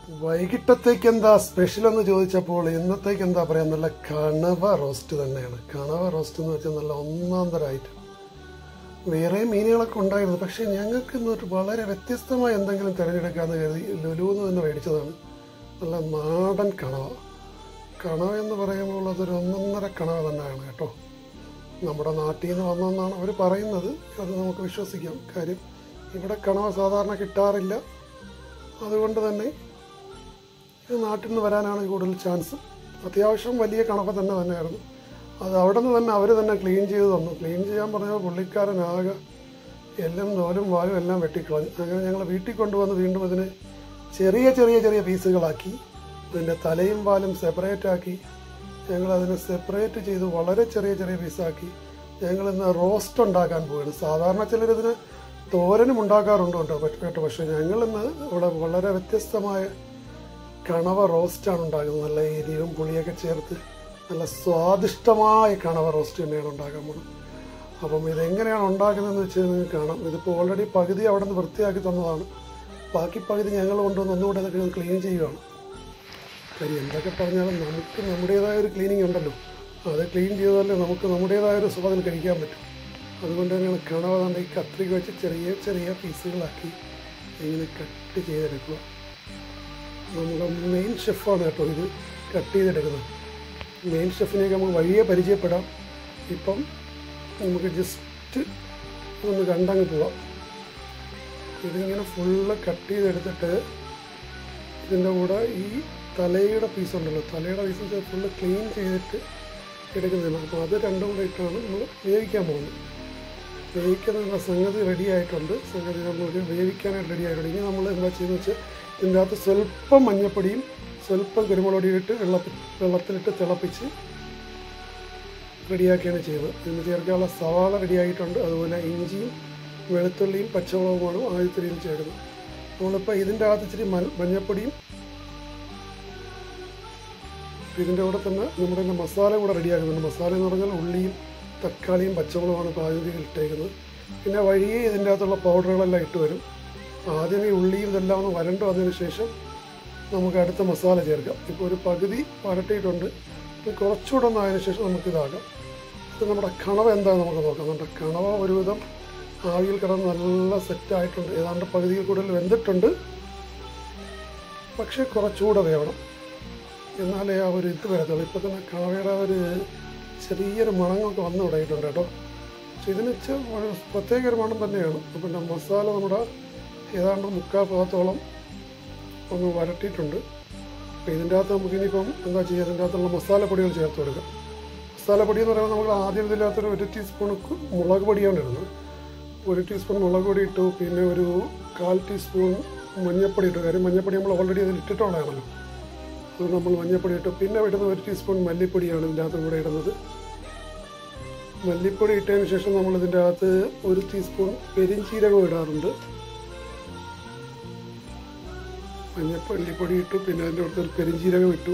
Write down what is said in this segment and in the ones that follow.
വൈകിട്ടത്തേക്ക് എന്താ സ്പെഷ്യൽ എന്ന് ചോദിച്ചപ്പോൾ ഇന്നത്തേക്ക് എന്താ പറയാ നല്ല കണവ റോസ്റ്റ് തന്നെയാണ് കണവ റോസ്റ്റ് എന്ന് വെച്ചാൽ നല്ല ഒന്നാം തരം ഐറ്റം വേറെ മീനുകളൊക്കെ ഉണ്ടായിരുന്നു പക്ഷെ ഞങ്ങൾക്ക് ഇന്നൊരു വളരെ വ്യത്യസ്തമായ എന്തെങ്കിലും തിരഞ്ഞെടുക്കാമെന്ന് കരുതി ലുലുന്ന് തന്നെ മേടിച്ചതാണ് നല്ല നാടൻ കണവ കണവ എന്ന് പറയുമ്പോൾ അതൊരു ഒന്നൊന്നര കണവ തന്നെയാണ് കേട്ടോ നമ്മുടെ നാട്ടിൽ നിന്ന് വന്നെന്നാണ് അവർ പറയുന്നത് അത് നമുക്ക് വിശ്വസിക്കാം കാര്യം ഇവിടെ കണവ സാധാരണ കിട്ടാറില്ല അതുകൊണ്ട് തന്നെ ഇത് നാട്ടിൽ നിന്ന് വരാനാണ് കൂടുതൽ ചാൻസ് അത്യാവശ്യം വലിയ കണവ തന്നെ തന്നെയായിരുന്നു അത് അവിടെ നിന്ന് തന്നെ അവർ തന്നെ ക്ലീൻ ചെയ്ത് തന്നു ക്ലീൻ ചെയ്യാൻ പറഞ്ഞാൽ പുള്ളിക്കാരനാകെ എല്ലാം തോലും വാലും എല്ലാം വെട്ടിക്കളഞ്ഞു അങ്ങനെ ഞങ്ങൾ വീട്ടിൽ കൊണ്ടുവന്ന് വീണ്ടും അതിനെ ചെറിയ ചെറിയ ചെറിയ പീസുകളാക്കി അതിൻ്റെ തലയും വാലും സെപ്പറേറ്റ് ആക്കി ഞങ്ങൾ അതിനെ സെപ്പറേറ്റ് ചെയ്ത് വളരെ ചെറിയ ചെറിയ പീസാക്കി ഞങ്ങൾ ഇന്ന് റോസ്റ്റ് ഉണ്ടാക്കാൻ പോവുകയാണ് സാധാരണ ചിലരിതിന് തോരനും ഉണ്ടാക്കാറുണ്ട് കേട്ടോ പറ്റ- കേട്ടോ പക്ഷേ ഞങ്ങളിന്ന് ഇവിടെ വളരെ വ്യത്യസ്തമായ കണവ റോസ്റ്റാണ് ഉണ്ടാക്കുന്നത് നല്ല എരിവും പുളിയൊക്കെ ചേർത്ത് നല്ല സ്വാദിഷ്ടമായ കണവ റോസ്റ്റ് തന്നെയാണ് ഉണ്ടാക്കാൻ പോകുന്നത് അപ്പം ഇതെങ്ങനെയാണ് ഉണ്ടാക്കുന്നതെന്ന് വെച്ച് നിങ്ങൾക്ക് കാണാം ഇതിപ്പോൾ ഓൾറെഡി പകുതി അവിടെ നിന്ന് വൃത്തിയാക്കി തന്നതാണ് ബാക്കി പകുതി ഞങ്ങൾ കൊണ്ടുവന്ന് ഒന്നുകൂടെ അതൊക്കെ ക്ലീൻ ചെയ്യുകയാണ് കാര്യം എന്തൊക്കെ പറഞ്ഞാലും നമുക്ക് നമ്മുടേതായ ഒരു ക്ലീനിങ് ഉണ്ടല്ലോ അത് ക്ലീൻ ചെയ്താലേ നമുക്ക് നമ്മുടേതായ ഒരു സ്വാദം കഴിക്കാൻ പറ്റും അതുകൊണ്ട് തന്നെയാണ് കണവ കണ്ട ഈ കത്രിക വെച്ച് ചെറിയ ചെറിയ പീസുകളാക്കി ഇങ്ങനെ കട്ട് ചെയ്തെടുക്കുക നമ്മുടെ മെയിൻ ഷെഫാണ് കേട്ടോ ഇത് കട്ട് ചെയ്തെടുക്കുന്നത് മെയിൻ ഷെഫിനെയൊക്കെ നമുക്ക് വഴിയെ പരിചയപ്പെടാം ഇപ്പം നമുക്ക് ജസ്റ്റ് ഒന്ന് കണ്ടങ്ങ് പോവാം ഇതിങ്ങനെ ഫുള്ള് കട്ട് ചെയ്തെടുത്തിട്ട് ഇതിൻ്റെ കൂടെ ഈ തലയുടെ പീസ് ഉണ്ടല്ലോ തലയുടെ പീസ് ഫുള്ള് ക്ലീൻ ചെയ്തിട്ട് എടുക്കുന്നതാണ് അപ്പോൾ അത് രണ്ടും കൂടെ ഇട്ടാണ് നമ്മൾ വേവിക്കാൻ പോകുന്നത് വേവിക്കുന്ന സംഗതി റെഡി ആയിട്ടുണ്ട് സംഗതി നമുക്ക് വേവിക്കാനായിട്ട് റെഡി ആയിട്ടുണ്ട് ഇനി നമ്മൾ എന്താ ചെയ്യുന്നത് വെച്ചാൽ ഇതിൻ്റെ അകത്ത് സ്വല്പം മഞ്ഞപ്പൊടിയും സ്വല്പം കുരുമുളക് പൊടിയും ഇട്ട് വെള്ളത്തിൽ വെള്ളത്തിലിട്ട് തിളപ്പിച്ച് റെഡിയാക്കിയാണ് ചെയ്തത് ഇതിന് ചേർക്കാനുള്ള സവാള റെഡിയായിട്ടുണ്ട് അതുപോലെ ഇഞ്ചിയും വെളുത്തുള്ളിയും പച്ചമുളകുമാണ് ആദ്യത്തിരിയും ചേർക്കുന്നത് നമ്മളിപ്പോൾ ഇതിൻ്റെ അകത്ത് ഇച്ചിരി മൽ- മഞ്ഞപ്പൊടിയും ഇതിൻ്റെ കൂടെ തന്നെ നമ്മുടെ തന്നെ മസാല കൂടെ റെഡിയാക്കുന്നുണ്ട് മസാല എന്ന് പറഞ്ഞാൽ ഉള്ളിയും തക്കാളിയും പച്ചമുളകുമാണ് ഇപ്പോൾ ആദ്യം ഇട്ടേക്കുന്നത് പിന്നെ വഴിയെ ഇതിൻ്റെ അകത്തുള്ള പൗഡറുകളെല്ലാം ഇട്ട് വരും ആദ്യം ഈ ഉള്ളിയും ഇതെല്ലാം ഒന്ന് വരണ്ട് വന്നതിന് ശേഷം നമുക്ക് അടുത്ത മസാല ചേർക്കാം ഇപ്പോൾ ഒരു പകുതി വരട്ടിയിട്ടുണ്ട് ഇനി കുറച്ചുകൂടെ ഒന്ന് ആയതിനു ശേഷം നമുക്ക് ഇതാക്കാം ഇത് നമ്മുടെ കണവ എന്താണെന്ന് നമുക്ക് നോക്കാം നമ്മുടെ കണവ ഒരുവിധം ആവിയിൽ കിടന്ന് നല്ല സെറ്റായിട്ടുണ്ട് ഏതാണ്ട് പകുതിയിൽ കൂടുതൽ വെന്തിട്ടുണ്ട് പക്ഷേ കുറച്ചുകൂടെ വേവണം എന്നാലേ ആ ഒരു ഇത് വരത്തുള്ളൂ ഇപ്പോൾ തന്നെ കണവയുടെ ആ ഒരു ചെറിയൊരു മണങ്ങൊക്കെ വന്നു തുടങ്ങിയിട്ടുണ്ട് കേട്ടോ പക്ഷെ ഇതിന് ഇച്ചിരി ഒരു പ്രത്യേക ഒരു മണം തന്നെയാണ് അപ്പം പിന്നെ മസാല നമ്മുടെ ഏതാണ്ട് മുക്കാൽ ഭാഗത്തോളം ഒന്ന് വരട്ടിയിട്ടുണ്ട് അപ്പോൾ ഇതിൻ്റെ അകത്ത് നമുക്ക് ഇനിയിപ്പം എന്താ ചെയ്യുക ഇതിൻ്റെ അകത്തുള്ള മസാലപ്പൊടികൾ ചേർത്ത് കൊടുക്കാം മസാലപ്പൊടി എന്ന് പറയുമ്പോൾ നമ്മൾ ആദ്യം ഇതിനകത്തൊരു ഒരു ടീസ്പൂൺ കു- മുളക് പൊടിയാണ് ഇടുന്നത് ഒരു ടീസ്പൂൺ മുളക് പൊടി ഇട്ടു പിന്നെ ഒരു കാൽ ടീസ്പൂൺ മഞ്ഞൾപ്പൊടി ഇട്ടു കാര്യം മഞ്ഞൾപ്പൊടി നമ്മൾ ഓൾറെഡി അതിൽ ഇട്ടിട്ടുള്ളതാണല്ലോ അത് നമ്മൾ മഞ്ഞൾപ്പൊടി ഇട്ടു പിന്നെ ഇടുന്ന ഒരു ടീസ്പൂൺ മല്ലിപ്പൊടിയാണ് ഇതിൻ്റെ അകത്ത് കൂടെ ഇടുന്നത് മല്ലിപ്പൊടി ഇട്ടതിന് ശേഷം നമ്മൾ ഇതിൻ്റെ അകത്ത് ഒരു ടീസ്പൂൺ പെരിഞ്ചീരകം ഇടാറുണ്ട് മഞ്ഞപ്പൊടി ഇട്ടു പിന്നെ അതിൻ്റെ അടുത്ത് ഒരു പെരിഞ്ചീരകം ഇട്ടു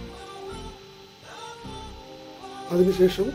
അതിനുശേഷം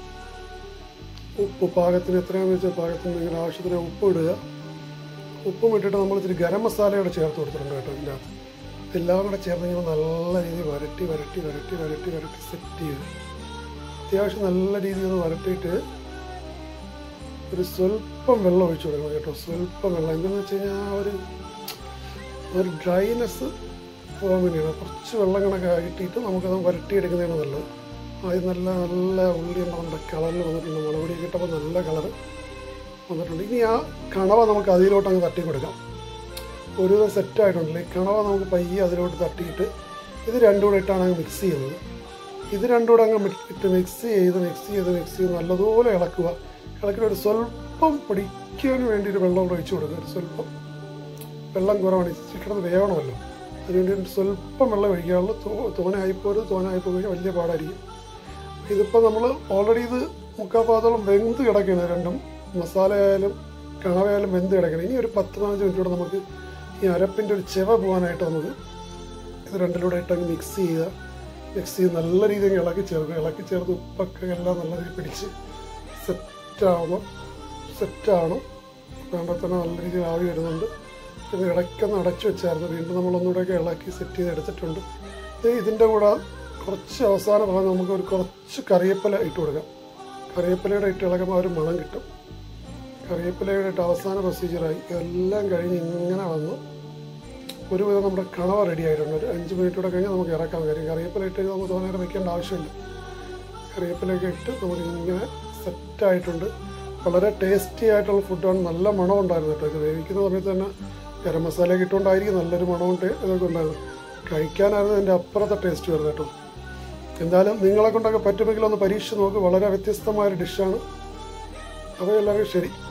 ഉപ്പ് പാകത്തിന് എത്രയാണെന്ന് വെച്ചാൽ പാകത്തിന് നിങ്ങളുടെ ആവശ്യത്തിന് ഉപ്പ് ഇടുക ഉപ്പും ഇട്ടിട്ട് നമ്മൾ ഇത്തിരി ഗരം മസാലയോടെ ചേർത്ത് കൊടുത്തിട്ടുണ്ട് കേട്ടോ ഇതിൻ്റെ അകത്ത് എല്ലാം കൂടെ ചേർന്ന് ഇങ്ങനെ നല്ല രീതിയിൽ വരട്ടി വരട്ടി വരട്ടി വരട്ടി വരട്ടി സെറ്റ് ചെയ്ത് അത്യാവശ്യം നല്ല രീതിയിൽ ഒന്ന് വരട്ടിയിട്ട് ഒരു സ്വല്പം വെള്ളം ഒഴിച്ചു കൊടുക്കണം കേട്ടോ സ്വല്പം വെള്ളം എന്തെന്ന് വെച്ച് കഴിഞ്ഞാൽ ആ ഒരു ഒരു ഡ്രൈനെസ് പോകാൻ വേണ്ടിയാണ് കുറച്ച് വെള്ളം കണക്ക് ആക്കിയിട്ട് നമുക്കത് വരട്ടിയെടുക്കുന്നതാണ് നല്ലത് ആദ്യം നല്ല നല്ല ഉള്ളി നമ്മുടെ കളറിൽ വന്നിട്ടുണ്ട് മുളകുപൊടി കിട്ടപ്പോൾ നല്ല കളർ വന്നിട്ടുണ്ട് ഇനി ആ കണവ നമുക്ക് അതിലോട്ട് അങ്ങ് തട്ടി കൊടുക്കാം ഒരു സെറ്റായിട്ടുണ്ടല്ലേ കണവ നമുക്ക് പയ്യെ അതിലോട്ട് തട്ടിയിട്ട് ഇത് രണ്ടും കൂടെ ഇട്ടാണ് അങ്ങ് മിക്സ് ചെയ്യുന്നത് ഇത് രണ്ടും കൂടെ അങ്ങ് മി- ഇട്ട് മിക്സ് ചെയ്ത് മിക്സ് ചെയ്ത് മിക്സ് ചെയ്ത് നല്ലതുപോലെ ഇളക്കുക ഇളക്കിയിട്ട് ഒരു സ്വല്പം പൊടിക്കാൻ വേണ്ടി ഒരു വെള്ളം കൂടെ ഒഴിച്ചു കൊടുക്കുക ഒരു സ്വല്പം വെള്ളം കുറവാണ് ചിക്കണത് വേവണമല്ലോ അതിനുവേണ്ടി ഒരു സ്വല്പം വെള്ളം ഒഴിക്കാറുള്ളൂ തോ- തോനായിപ്പോരുത് തോനായിപ്പോ കഴിഞ്ഞാൽ വലിയ പാടായിരിക്കും ഇതിപ്പോൾ നമ്മൾ ഓൾറെഡി ഇത് മുക്കാൽ ഭാഗത്തോളം വെന്ത് കിടക്കുകയാണ് രണ്ടും മസാല ആയാലും കണവയായാലും വെന്ത് കിടക്കണം ഇനി ഒരു പത്ത് പതിനഞ്ച് മിനിറ്റ് കൂടെ നമുക്ക് ഈ അരപ്പിൻ്റെ ഒരു ചെവ പോകാനായിട്ട് നമുക്ക് ഇത് രണ്ടിലൂടെ ഇട്ടങ്ങ് മിക്സ് ചെയ്യുക മിക്സ് ചെയ്ത് നല്ല രീതിയിൽ ഇളക്കി ചേർക്കുക ഇളക്കി ചേർത്ത് ഉപ്പൊക്കെ എല്ലാം നല്ല രീതിയിൽ പിടിച്ച് സെറ്റാവണം സെറ്റാവണം വേണ്ട തന്നെ നല്ല രീതിയിൽ ആവി വരുന്നുണ്ട് പിന്നെ ഇടയ്ക്കൊന്ന് അടച്ചു വെച്ചായിരുന്നു വീണ്ടും നമ്മളൊന്നുകൂടെയൊക്കെ ഇളക്കി സെറ്റ് ചെയ്ത് എടുത്തിട്ടുണ്ട് ദേ ഇതിൻ്റെ കൂടെ കുറച്ച് അവസാന ഭാഗം നമുക്ക് ഒരു കുറച്ച് കറിവേപ്പില ഇട്ട് കൊടുക്കാം കറിവേപ്പിലയുടെ ഇട്ട് ഇളകുമ്പോൾ ആ ഒരു മണം കിട്ടും കറിവേപ്പിലയുടെ ഇട്ട് അവസാന പ്രൊസീജിയറായി ഇതെല്ലാം കഴിഞ്ഞ് ഇങ്ങനെ വന്നു ഒരുവിധം നമ്മുടെ കണവ റെഡി ആയിട്ടുണ്ട് ഒരു അഞ്ച് മിനിറ്റ് കൂടെ കഴിഞ്ഞാൽ നമുക്ക് ഇറക്കാം കാര്യം കറിവേപ്പില ഇട്ട് നമുക്ക് തോന്നെ നേരം വെക്കേണ്ട ആവശ്യമില്ല കറിവേപ്പിലയൊക്കെ ഇട്ട് നമുക്ക് ഇങ്ങനെ സെറ്റായിട്ടുണ്ട് വളരെ ടേസ്റ്റി ആയിട്ടുള്ള ഫുഡാണ് നല്ല മണം ഉണ്ടായിരുന്നു കേട്ടോ ഇത് വേവിക്കുന്ന സമയത്ത് തന്നെ ഗരം മസാലയൊക്കെ ഇട്ടുകൊണ്ടായിരിക്കും നല്ലൊരു മണവും ടേ- ഇതൊക്കെ ഉണ്ടായിരുന്നു കഴിക്കാനായിരുന്നു അതിൻ്റെ അപ്പുറത്തെ ടേസ്റ്റ് വരുന്നത് കേട്ടോ എന്തായാലും നിങ്ങളെ കൊണ്ടൊക്കെ പറ്റുമെങ്കിൽ ഒന്ന് പരീക്ഷിച്ച് നോക്ക് വളരെ വ്യത്യസ്തമായൊരു ഡിഷാണ് അപ്പോൾ എല്ലാവർക്കും ശരി